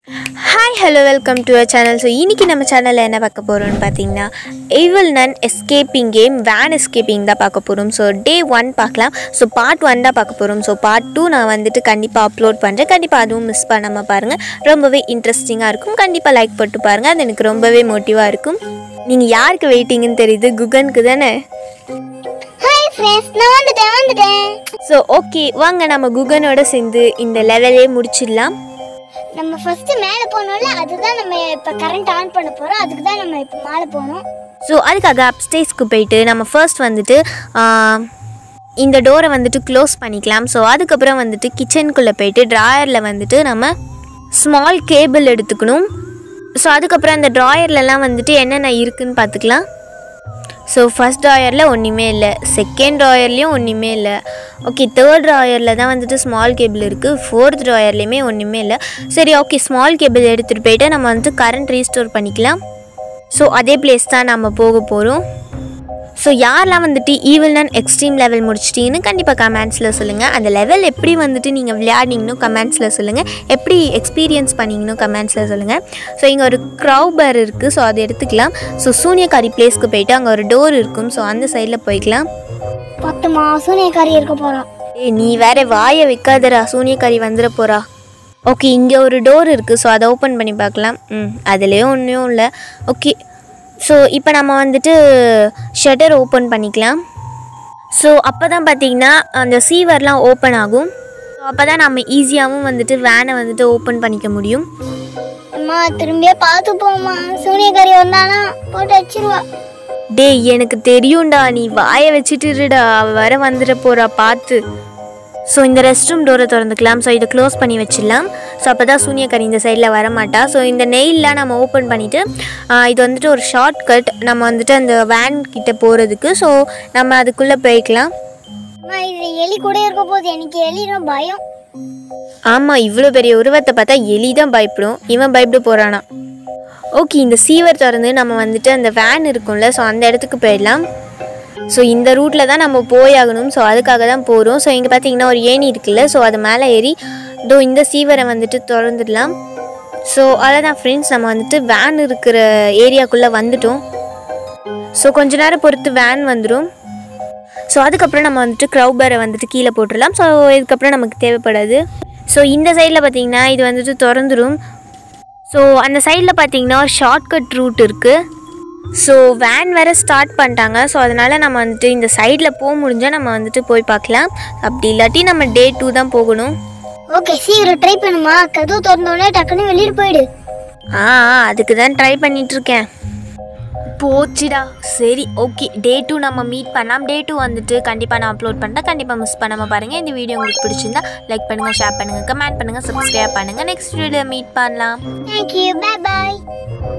hi hello welcome to our channel so இன்றைக்கி நம்ம சேனலில் என்ன பார்க்க போகிறோம்னு பார்த்தீங்கன்னா evil nun escaping game van escaping தான் பார்க்க போகிறோம் ஸோ டே ஒன் பார்க்கலாம் ஸோ பார்ட் ஒன் தான் பார்க்க போகிறோம் ஸோ பார்ட் டூ நான் வந்துட்டு கண்டிப்பாக அப்லோட் பண்ணுறேன் கண்டிப்பாக அதுவும் மிஸ் பண்ணாமல் பாருங்கள் ரொம்பவே இன்ட்ரெஸ்டிங்காக இருக்கும் கண்டிப்பாக லைக் போட்டு பாருங்கள் அது எனக்கு ரொம்பவே மோட்டிவாக இருக்கும் நீங்கள் யாருக்கு வெயிட்டிங்கன்னு தெரியுது குகனுக்கு தானே ஹாய் ஃப்ரெண்ட்ஸ் நான் வந்துட்டேன் வந்துட்டேன் ஸோ ஓகே வாங்க நம்ம குகனோட சேர்ந்து இந்த லெவலே முடிச்சிடலாம் நம்ம ஃபர்ஸ்ட் மேலே போனோம்ல அதுதான் நம்ம இப்போ கரண்ட் ஆன் பண்ண போறோம் அதுக்கு தான் நம்ம இப்போ மேலே போகணும் ஸோ அதுக்காக அப்ஸ்டேஸ்க்கு போயிட்டு நம்ம ஃபர்ஸ்ட் வந்துட்டு ஆ, இந்த டோரை வந்துட்டு க்ளோஸ் பண்ணிக்கலாம் ஸோ அதுக்கப்புறம் வந்துட்டு கிச்சனுக்குள்ளே போயிட்டு ட்ராயரில் வந்துட்டு நம்ம ஸ்மால் கேபிள் எடுத்துக்கணும் ஸோ அதுக்கப்புறம் அந்த ட்ராயர்லலாம் வந்துட்டு என்னென்ன இருக்குன்னு பார்த்துக்கலாம் ஸோ ஃபஸ்ட் ட்ராயரில் ஒன்றுமே இல்லை செகண்ட் ட்ராயர்லேயும் ஒன்றுமே இல்லை ஓகே தேர்ட் ட்ராயரில் தான் வந்துட்டு ஸ்மால் கேபிள் இருக்குது ஃபோர்த் ட்ராயர்லேயுமே ஒன்றுமே இல்லை சரி ஓகே ஸ்மால் கேபிள் எடுத்துகிட்டு போயிட்டு நம்ம வந்துட்டு கரண்ட் ரீஸ்டோர் பண்ணிக்கலாம் ஸோ அதே பிளேஸ் தான் நம்ம போக போகிறோம் ஸோ யாரெல்லாம் வந்துட்டு ஈவில் அண்ட் எக்ஸ்ட்ரீம் லெவல் முடிச்சிட்டிங்கன்னு கண்டிப்பாக கமெண்ட்ஸில் சொல்லுங்கள் அந்த லெவல் எப்படி வந்துட்டு நீங்கள் விளையாடிங்கன்னு கமெண்ட்ஸில் சொல்லுங்கள் எப்படி எக்ஸ்பீரியன்ஸ் பண்ணீங்கன்னு கமெண்ட்ஸில் சொல்லுங்கள் ஸோ இங்கே ஒரு க்ரௌ பேர் இருக்குது ஸோ அதை எடுத்துக்கலாம் ஸோ சூனியக்காரி பிளேஸ்க்கு போயிட்டு அங்கே ஒரு டோர் இருக்கும் ஸோ அந்த சைடில் போய்க்கலாம் பத்து மாசூனியக்காரி இருக்க போறோம் ஏய் நீ வேற வாயை வைக்காதடா சூனியக்காரி வந்துட போகிறா ஓகே இங்கே ஒரு டோர் இருக்குது ஸோ அதை ஓப்பன் பண்ணி பார்க்கலாம் ம் அதுலேயும் ஒன்றும் இல்லை ஓகே ஸோ இப்போ நம்ம வந்துட்டு ஷட்டர் ஓப்பன் பண்ணிக்கலாம் ஸோ அப்போ தான் பார்த்தீங்கன்னா அந்த சீவர்லாம் ஓப்பன் ஆகும் ஸோ அப்போ தான் நம்ம ஈஸியாகவும் வந்துட்டு வேனை வந்துட்டு ஓப்பன் பண்ணிக்க முடியும் அம்மா திரும்பியே பார்த்து போம்மா சூனியக்காரி வந்தானா போட்டு வச்சிருவா டேய் எனக்கு தெரியும்டா நீ வாயை வச்சுட்டு இருடா அவ வர வந்துட போறா பார்த்து ஸோ இந்த ரெஸ்ட் ரூம் டோரை திறந்துக்கலாம் ஸோ இதை க்ளோஸ் பண்ணி வச்சிடலாம் ஸோ அப்போ தான் சூனியக்காரி இந்த சைடில் வரமாட்டா ஸோ இந்த நெயில்லாம் நம்ம ஓப்பன் பண்ணிவிட்டு இது வந்துட்டு ஒரு ஷார்ட் கட் நம்ம வந்துட்டு அந்த வேன் கிட்ட போகிறதுக்கு ஸோ நம்ம அதுக்குள்ளே போய்க்கலாம் அம்மா இது எலி கூட இருக்க போகுது எனக்கு எலினா பயம் ஆமாம் இவ்வளோ பெரிய உருவத்தை பார்த்தா எலி தான் பயப்படும் இவன் பயப்பட போகிறானா ஓகே இந்த சீவர் திறந்து நம்ம வந்துட்டு அந்த வேன் இருக்கும்ல ஸோ அந்த இடத்துக்கு போயிடலாம் ஸோ இந்த ரூட்டில் தான் நம்ம போயாகணும் ஸோ அதுக்காக தான் போகிறோம் ஸோ இங்கே பார்த்தீங்கன்னா ஒரு ஏணி இருக்குல்ல ஸோ அது மேலே ஏறி இதோ இந்த சீவரை வந்துட்டு திறந்துடலாம் ஸோ அவ்வளோதான் ஃப்ரெண்ட்ஸ் நம்ம வந்துட்டு வேன் இருக்கிற ஏரியாக்குள்ளே வந்துட்டோம் ஸோ கொஞ்ச நேரம் பொறுத்து வேன் வந்துடும் ஸோ அதுக்கப்புறம் நம்ம வந்துட்டு க்ரௌபரை வந்துட்டு கீழே போட்டுடலாம் ஸோ இதுக்கப்புறம் நமக்கு தேவைப்படாது ஸோ இந்த சைடில் பார்த்தீங்கன்னா இது வந்துட்டு திறந்துடும் ஸோ அந்த சைடில் பார்த்தீங்கன்னா ஒரு ஷார்ட்கட் ரூட் இருக்குது ஸோ வேன் வேறு ஸ்டார்ட் பண்ணிட்டாங்க ஸோ அதனால் நம்ம வந்துட்டு இந்த சைடில் போக முடிஞ்சால் நம்ம வந்துட்டு போய் பார்க்கலாம் அப்படி இல்லாட்டி நம்ம டே டூ தான் போகணும் ஓகே சீக்கிரம் ட்ரை பண்ணுமா கதவு திறந்தோடனே டக்குன்னு வெளியே போயிடு ஆ ஆ, அதுக்கு தான் ட்ரை பண்ணிகிட்ருக்கேன் போச்சுடா சரி ஓகே டே டூ நம்ம மீட் பண்ணலாம் டே டூ வந்துட்டு கண்டிப்பாக நான் அப்லோட் பண்ணுறேன் கண்டிப்பாக மிஸ் பண்ணாமல் பாருங்கள் இந்த வீடியோ உங்களுக்கு பிடிச்சிருந்தா லைக் பண்ணுங்கள் ஷேர் பண்ணுங்கள் கமெண்ட் பண்ணுங்கள் சப்ஸ்கிரைப் பண்ணுங்கள் நெக்ஸ்ட் வீடியோ மீட் பண்ணலாம் தேங்க்யூ பை பாய்